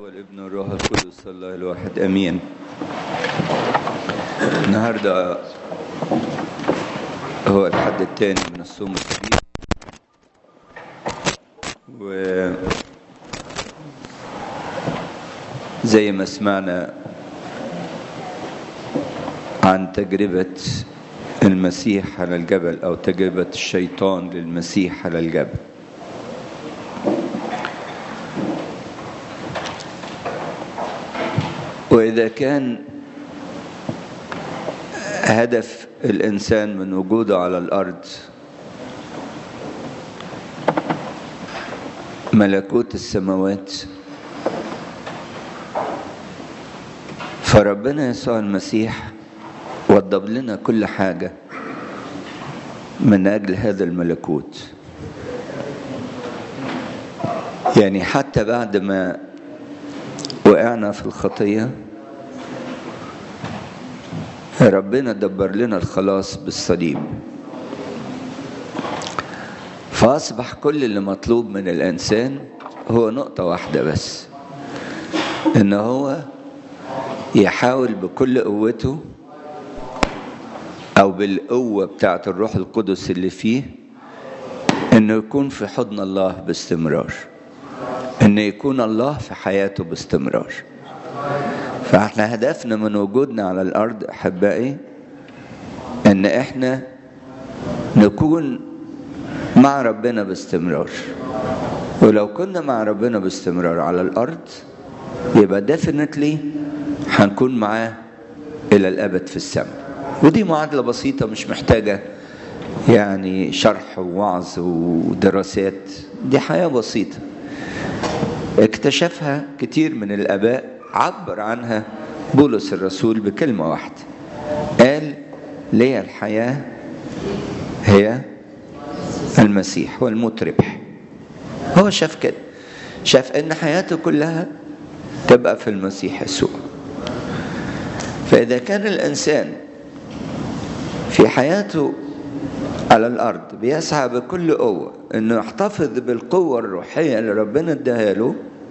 والابن والروح القدس الله الواحد امين النهارده هو الحد الثاني من الصوم الكبير و زي ما سمعنا عن تجربة المسيح على الجبل أو تجربة الشيطان للمسيح على الجبل وإذا كان هدف الإنسان من وجوده على الأرض ملكوت السماوات فربنا يسوع المسيح وضب لنا كل حاجة من أجل هذا الملكوت يعني حتى بعد ما وقعنا في الخطية ربنا دبر لنا الخلاص بالصليب فأصبح كل اللي مطلوب من الإنسان هو نقطة واحدة بس إن هو يحاول بكل قوته أو بالقوة بتاعة الروح القدس اللي فيه إنه يكون في حضن الله باستمرار إنه يكون الله في حياته باستمرار فاحنا هدفنا من وجودنا على الأرض أحبائي إن إحنا نكون مع ربنا باستمرار ولو كنا مع ربنا باستمرار على الأرض يبقى definitely هنكون معاه إلى الأبد في السماء ودي معادلة بسيطة مش محتاجة يعني شرح ووعظ ودراسات دي حياة بسيطة اكتشفها كتير من الآباء عبر عنها بولس الرسول بكلمة واحدة قال لي الحياة هي المسيح والموت ربح هو شاف كده شاف ان حياته كلها تبقى في المسيح يسوع فإذا كان الإنسان في حياته على الأرض بيسعى بكل قوة إنه يحتفظ بالقوة الروحية اللي ربنا اداها له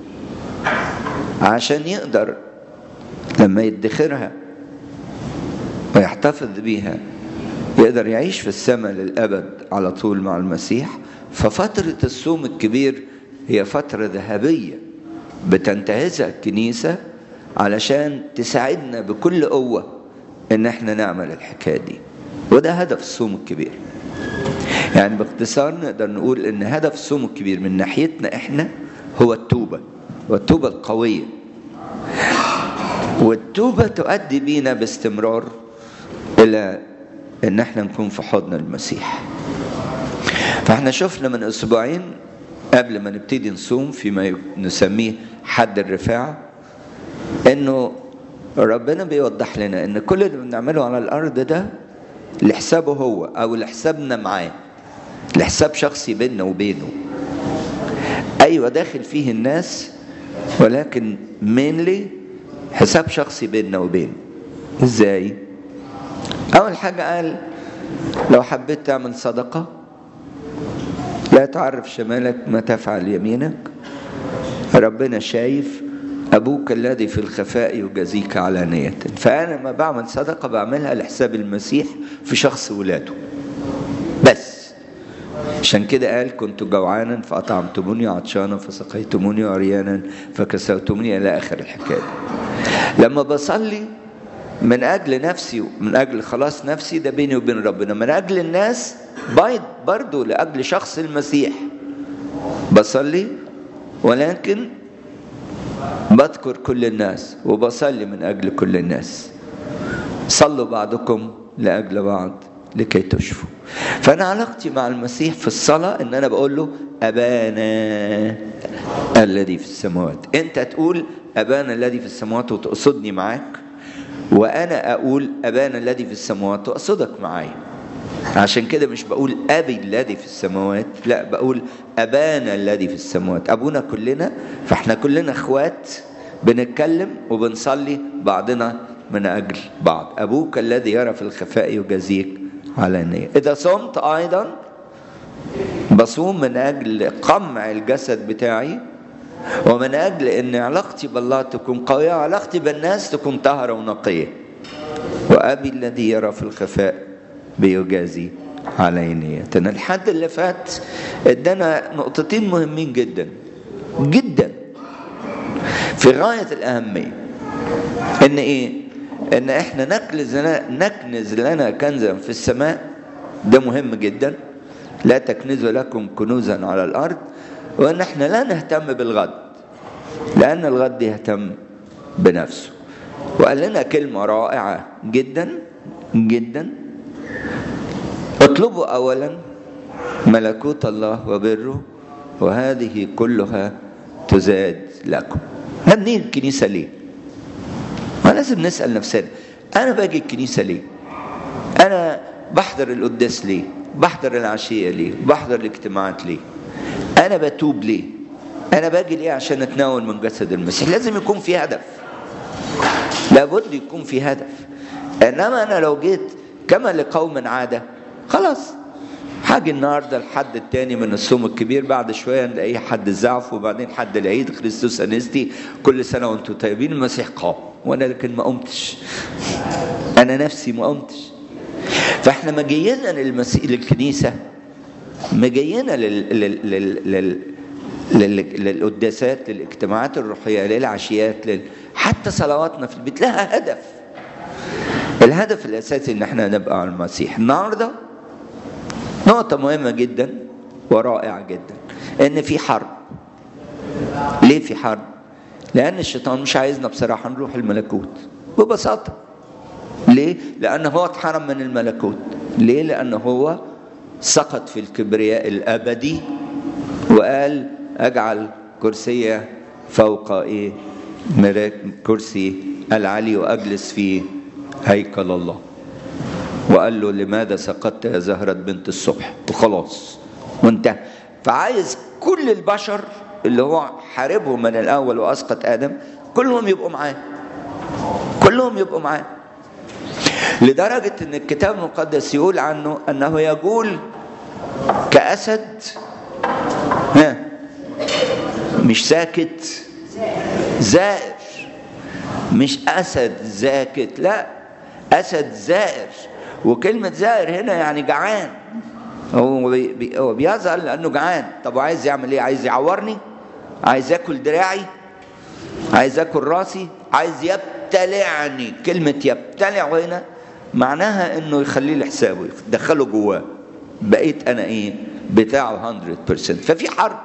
عشان يقدر لما يدخرها ويحتفظ بيها يقدر يعيش في السماء للأبد على طول مع المسيح ففترة الصوم الكبير هي فترة ذهبية بتنتهزها الكنيسة علشان تساعدنا بكل قوة إن احنا نعمل الحكاية دي وده هدف الصوم الكبير يعني باختصار نقدر نقول ان هدف الصوم الكبير من ناحيتنا احنا هو التوبة والتوبة القوية والتوبة تؤدي بينا باستمرار الى ان احنا نكون في حضن المسيح فاحنا شفنا من اسبوعين قبل ما نبتدي نصوم فيما نسميه حد الرفاع انه ربنا بيوضح لنا ان كل اللي بنعمله على الارض ده لحسابه هو او لحسابنا معاه لحساب شخصي بيننا وبينه ايوه داخل فيه الناس ولكن مينلي حساب شخصي بيننا وبينه ازاي اول حاجه قال لو حبيت تعمل صدقه لا تعرف شمالك ما تفعل يمينك ربنا شايف أبوك الذي في الخفاء يجازيك علانية فأنا ما بعمل صدقة بعملها لحساب المسيح في شخص ولاده بس عشان كده قال كنت جوعانا فأطعمتموني عطشانا فسقيتموني عريانا فكسوتموني إلى آخر الحكاية لما بصلي من أجل نفسي من أجل خلاص نفسي ده بيني وبين ربنا من أجل الناس برضو لأجل شخص المسيح بصلي ولكن بذكر كل الناس وبصلي من أجل كل الناس صلوا بعضكم لأجل بعض لكي تشفوا فأنا علاقتي مع المسيح في الصلاة إن أنا بقول له أبانا الذي في السماوات أنت تقول أبانا الذي في السماوات وتقصدني معاك وأنا أقول أبانا الذي في السماوات وأقصدك معايا عشان كده مش بقول أبي الذي في السماوات لا بقول أبانا الذي في السماوات أبونا كلنا فإحنا كلنا إخوات بنتكلم وبنصلي بعضنا من أجل بعض أبوك الذي يرى في الخفاء يجازيك علانية إذا صمت أيضا بصوم من أجل قمع الجسد بتاعي ومن أجل أن علاقتي بالله تكون قوية وعلاقتي بالناس تكون طاهرة ونقية وأبي الذي يرى في الخفاء بيجازي علانية الحد اللي فات ادانا نقطتين مهمين جدا جدا في غاية الأهمية إن إيه؟ إن إحنا نكنز لنا نكنز لنا كنزا في السماء ده مهم جدا لا تكنزوا لكم كنوزا على الأرض وإن إحنا لا نهتم بالغد لأن الغد يهتم بنفسه وقال لنا كلمة رائعة جدا جدا اطلبوا أولا ملكوت الله وبره وهذه كلها تزاد لكم هنيجي الكنيسة ليه لازم نسأل نفسنا أنا باجي الكنيسة ليه أنا بحضر القداس ليه بحضر العشية ليه بحضر الاجتماعات ليه أنا بتوب ليه أنا باجي ليه عشان أتناول من جسد المسيح لازم يكون في هدف لابد يكون في هدف إنما أنا لو جيت كما لقوم عادة خلاص حاجة النهاردة الحد التاني من الصوم الكبير بعد شوية نلاقيه حد الزعف وبعدين حد العيد خريستوس أنستي كل سنة وانتم طيبين المسيح قام وأنا لكن ما قمتش أنا نفسي ما قمتش فاحنا ما جينا للمسيح للكنيسة ما جينا لل... لل... لل... لل... لل... للقداسات للاجتماعات الروحية للعشيات لل... حتى صلواتنا في البيت لها هدف الهدف الأساسي إن احنا نبقى على المسيح النهارده نقطة مهمة جدا ورائعة جدا إن في حرب ليه في حرب؟ لأن الشيطان مش عايزنا بصراحة نروح الملكوت ببساطة ليه؟ لأن هو اتحرم من الملكوت ليه؟ لأن هو سقط في الكبرياء الأبدي وقال أجعل كرسي فوق إيه؟ كرسي العلي وأجلس في هيكل الله وقال له لماذا سقطت يا زهرة بنت الصبح وخلاص وانتهى فعايز كل البشر اللي هو حاربهم من الأول وأسقط آدم كلهم يبقوا معاه كلهم يبقوا معاه لدرجة أن الكتاب المقدس يقول عنه أنه يقول كأسد ها مش ساكت زائر مش أسد ساكت لا أسد زائر وكلمة زائر هنا يعني جعان هو بي هو بيزعل لأنه جعان طب وعايز يعمل إيه؟ عايز يعورني؟ عايز ياكل دراعي؟ عايز ياكل راسي؟ عايز يبتلعني كلمة يبتلع هنا معناها إنه يخليه لحسابه يدخله جواه بقيت أنا إيه؟ بتاعه 100% ففي حرب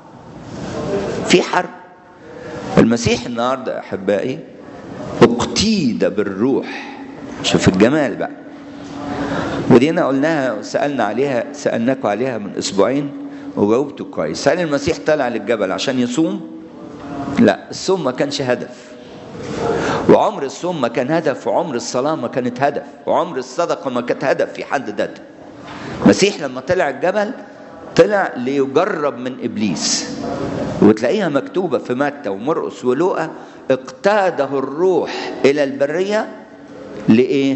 في حرب المسيح النهارده أحبائي اقتيد بالروح شوف الجمال بقى ودي انا قلناها وسالنا عليها سالناكم عليها من اسبوعين وجاوبتوا كويس هل المسيح طلع للجبل عشان يصوم لا الصوم ما كانش هدف وعمر الصوم ما كان هدف وعمر الصلاه ما كانت هدف وعمر الصدقه ما كانت هدف في حد ذاته المسيح لما طلع الجبل طلع ليجرب من ابليس وتلاقيها مكتوبه في متى ومرقس ولوقا اقتاده الروح الى البريه لايه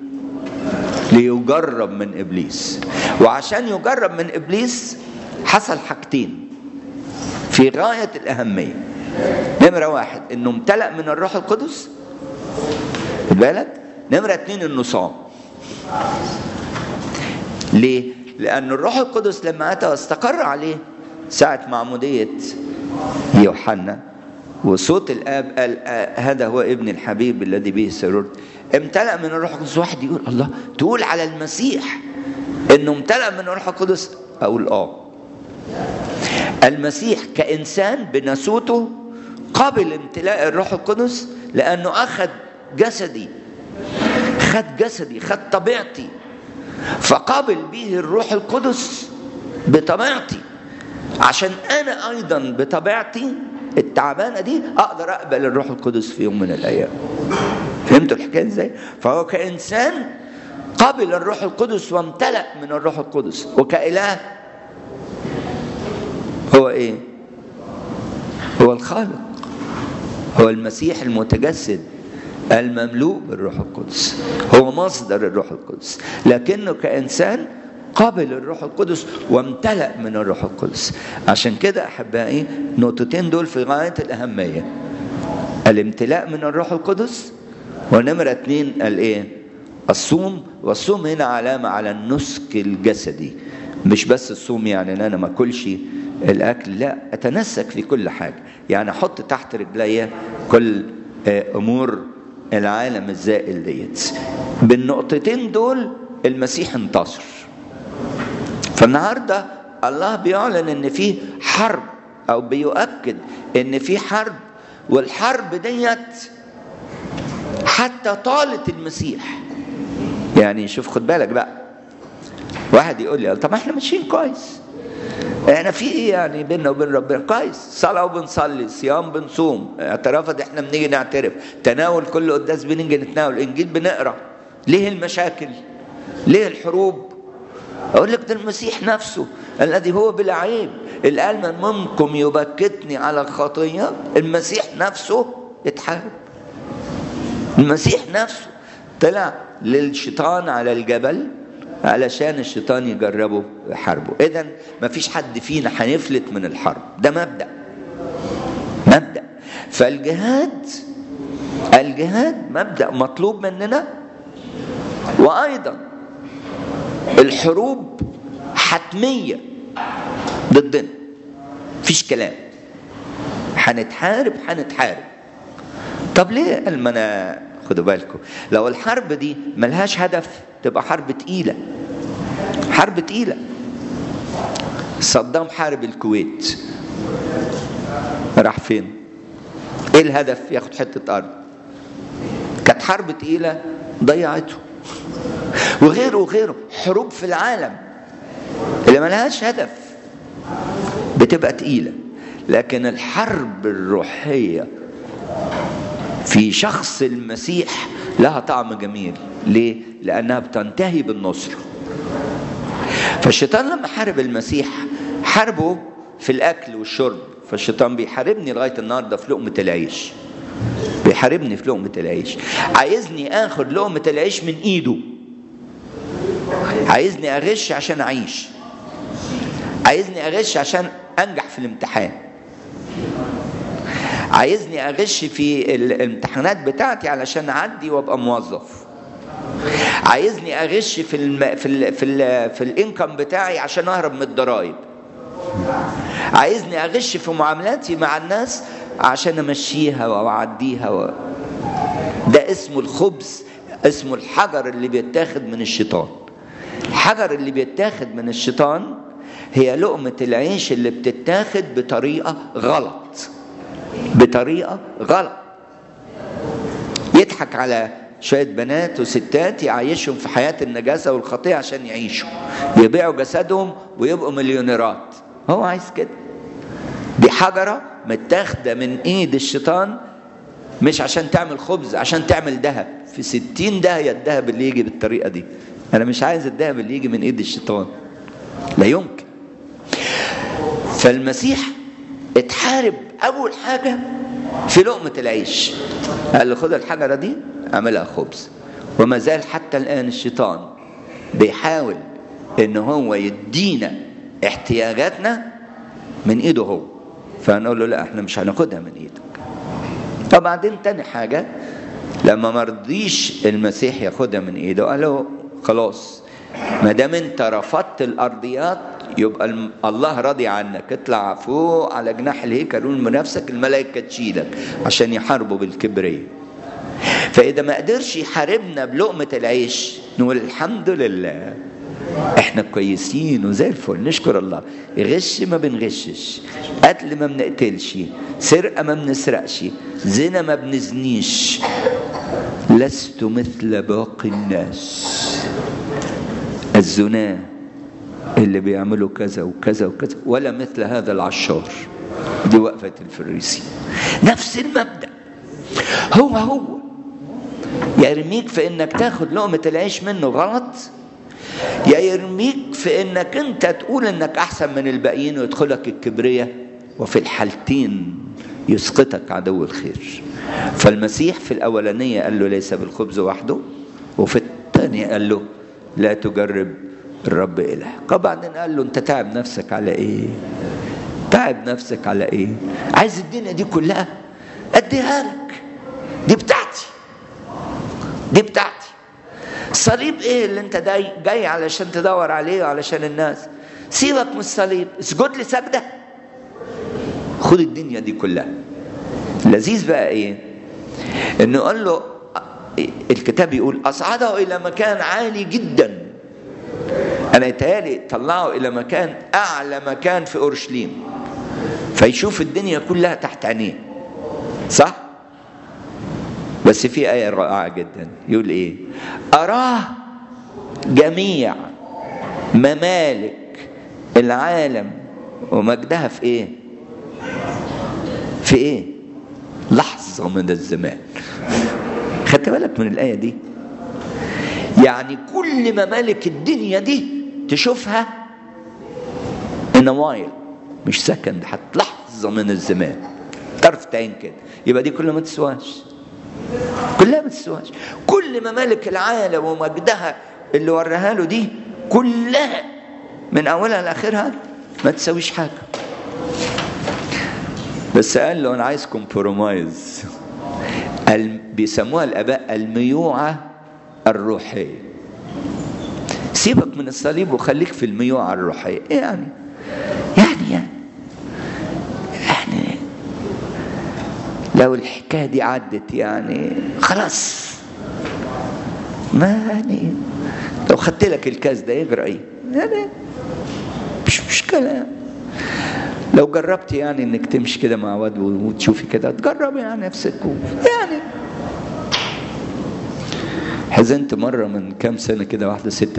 ليجرب من ابليس وعشان يجرب من ابليس حصل حاجتين في غايه الاهميه نمره واحد انه امتلأ من الروح القدس خد بالك نمره اتنين انه صام ليه لان الروح القدس لما اتى واستقر عليه ساعه معموديه يوحنا وصوت الاب قال هذا هو ابن الحبيب الذي به سررت امتلأ من الروح القدس واحد يقول الله تقول على المسيح انه امتلأ من الروح القدس اقول اه المسيح كانسان بناسوته قبل امتلاء الروح القدس لانه اخذ جسدي خد جسدي خد طبيعتي فقابل به الروح القدس بطبيعتي عشان انا ايضا بطبيعتي التعبانه دي اقدر اقبل الروح القدس في يوم من الايام فهمتوا الحكايه ازاي فهو كانسان قبل الروح القدس وامتلأ من الروح القدس وكإله هو ايه هو الخالق هو المسيح المتجسد المملوء بالروح القدس هو مصدر الروح القدس لكنه كإنسان قابل الروح القدس وامتلأ من الروح القدس عشان كده أحبائي النقطتين دول في غاية الأهمية الامتلاء من الروح القدس ونمرة اتنين الايه الصوم والصوم هنا علامة على النسك الجسدي مش بس الصوم يعني ان انا ما اكلش الاكل لا اتنسك في كل حاجة يعني احط تحت رجلي كل امور العالم الزائل ديت بالنقطتين دول المسيح انتصر فالنهارده الله بيعلن ان في حرب او بيؤكد ان في حرب والحرب ديت حتى طالت المسيح يعني شوف خد بالك بقى واحد يقول لي طب احنا ماشيين كويس احنا في ايه يعني بيننا وبين ربنا كويس صلاه وبنصلي صيام بنصوم اعترافات احنا بنيجي نعترف تناول كل قداس بنيجي نتناول انجيل بنقرا ليه المشاكل ليه الحروب اقول لك ده المسيح نفسه الذي هو بلا عيب اللي قال من منكم يبكتني على الخطيه المسيح نفسه اتحارب المسيح نفسه طلع للشيطان على الجبل علشان الشيطان يجربه يحاربه اذا ما فيش حد فينا هيفلت من الحرب ده مبدا مبدا فالجهاد الجهاد مبدا مطلوب مننا وايضا الحروب حتميه ضدنا مفيش كلام هنتحارب هنتحارب طب ليه قال ما انا خدوا بالكم لو الحرب دي ملهاش هدف تبقى حرب تقيله حرب تقيله صدام حارب الكويت راح فين ايه الهدف ياخد حته ارض كانت حرب تقيله ضيعته وغيره وغيره حروب في العالم اللي ملهاش هدف بتبقى تقيله لكن الحرب الروحيه في شخص المسيح لها طعم جميل ليه لانها بتنتهي بالنصره فالشيطان لما حارب المسيح حاربه في الاكل والشرب فالشيطان بيحاربني لغايه النهارده في لقمه العيش بيحاربني في لقمه العيش عايزني اخد لقمه العيش من ايده عايزني اغش عشان اعيش عايزني اغش عشان انجح في الامتحان عايزني اغش في الامتحانات بتاعتي علشان اعدي وابقى موظف عايزني اغش في الم... في ال... في ال... في الانكم بتاعي عشان اهرب من الضرايب عايزني اغش في معاملاتي مع الناس عشان امشيها واعديها و... ده اسمه الخبز اسمه الحجر اللي بيتاخد من الشيطان الحجر اللي بيتاخد من الشيطان هي لقمة العيش اللي بتتاخد بطريقة غلط بطريقة غلط يضحك على شوية بنات وستات يعيشهم في حياة النجاسة والخطيئة عشان يعيشوا يبيعوا جسدهم ويبقوا مليونيرات هو عايز كده دي حجرة متاخدة من ايد الشيطان مش عشان تعمل خبز عشان تعمل ذهب في ستين داهية الذهب اللي يجي بالطريقة دي أنا مش عايز الذهب اللي يجي من إيد الشيطان لا يمكن فالمسيح اتحارب أول حاجة في لقمة العيش قال له خد الحجرة دي اعملها خبز وما زال حتى الآن الشيطان بيحاول إن هو يدينا احتياجاتنا من إيده هو فنقول له لا احنا مش هناخدها من إيدك وبعدين تاني حاجة لما مرضيش المسيح ياخدها من ايده قال له خلاص ما دام انت رفضت الارضيات يبقى الله راضي عنك اطلع فوق على جناح الهيكل قول بنفسك الملائكه تشيلك عشان يحاربوا بالكبرية فاذا ما قدرش يحاربنا بلقمه العيش نقول الحمد لله احنا كويسين وزي الفل نشكر الله غش ما بنغشش قتل ما بنقتلش سرقه ما بنسرقش زنا ما بنزنيش لست مثل باقي الناس الزنا اللي بيعملوا كذا وكذا وكذا ولا مثل هذا العشار دي وقفة الفريسي نفس المبدأ هو هو يرميك في انك تاخد لقمة العيش منه غلط يا يرميك في انك انت تقول انك احسن من الباقيين ويدخلك الكبرية وفي الحالتين يسقطك عدو الخير فالمسيح في الاولانية قال له ليس بالخبز وحده وفي الثانية قال له لا تجرب الرب إلهك وبعدين قال له أنت تعب نفسك على إيه تعب نفسك على إيه عايز الدنيا دي كلها أديها لك دي بتاعتي دي بتاعتي الصليب ايه اللي انت جاي جاي علشان تدور عليه وعلشان الناس سيبك من الصليب اسجد لي سجده خد الدنيا دي كلها اللذيذ بقى ايه انه قال له الكتاب يقول اصعده الى مكان عالي جدا انا يتهيألي طلعه الى مكان اعلى مكان في اورشليم فيشوف الدنيا كلها تحت عينيه صح بس في آية رائعة جدا يقول إيه أراه جميع ممالك العالم ومجدها في إيه في إيه لحظة من الزمان خدت بالك من الآية دي يعني كل ممالك الدنيا دي تشوفها in a while مش سكند حتى لحظة من الزمان طرف عين كده يبقى دي كلها ما تسواش كلها ما تسواش كل ممالك العالم ومجدها اللي وراها له دي كلها من اولها لاخرها ما تساويش حاجه بس قال له انا عايز كومبرومايز بيسموها الاباء الميوعه الروحيه سيبك من الصليب وخليك في الميوعه الروحيه إيه يعني يعني يعني يعني لو الحكايه دي عدت يعني خلاص ما يعني لو خدت لك الكاس ده يجرى ايه؟ يعني مش مشكله لو جربت يعني انك تمشي كده مع واد وتشوفي كده تجربي يعني نفسك يعني حزنت مره من كام سنه كده واحده ست